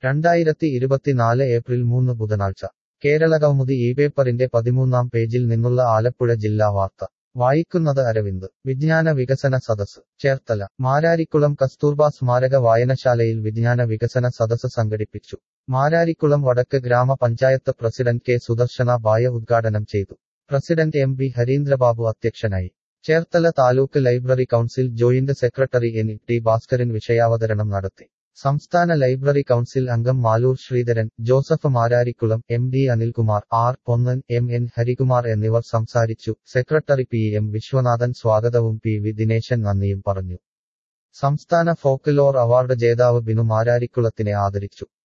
രണ്ടായിരത്തി ഇരുപത്തിനാല് ഏപ്രിൽ മൂന്ന് ബുധനാഴ്ച കേരളകൗമുദി ഈ പേപ്പറിന്റെ പതിമൂന്നാം പേജിൽ നിന്നുള്ള ആലപ്പുഴ ജില്ലാ വാർത്ത വായിക്കുന്നത് അരവിന്ദ് വിജ്ഞാന വികസന സദസ് ചേർത്തല മാരാരിക്കുളം കസ്തൂർബ സ്മാരക വായനശാലയിൽ വിജ്ഞാന വികസന സദസ് സംഘടിപ്പിച്ചു മാരാരിക്കുളം വടക്ക് ഗ്രാമപഞ്ചായത്ത് പ്രസിഡന്റ് കെ സുദർശന ബായ ഉദ്ഘാടനം ചെയ്തു പ്രസിഡന്റ് എം ബി ഹരീന്ദ്രബാബു അധ്യക്ഷനായി Cherthala taluk library council joint secretary N T Bhaskaran വിഷയാവതരണം നടത്തി സംസ്ഥാന ലൈബ്രറി കൗൺസിൽ അംഗം Maloor Sreedharan Joseph Mararikulam M D Anilkumar R Ponnan M N Harikumar എന്നിവർ സംസാരിച്ചു സെക്രട്ടറി പി എം വിശ്വനാഥൻ സ്വാഗതവും പി വി ദിനേശൻ നന്ദിയും പറഞ്ഞു സംസ്ഥാന ഫോക്ക്ലോർ അവാർഡ് ജേതാവ് ബിനു മാരാരിക്കുളത്തിനെ ആദരിച്ചു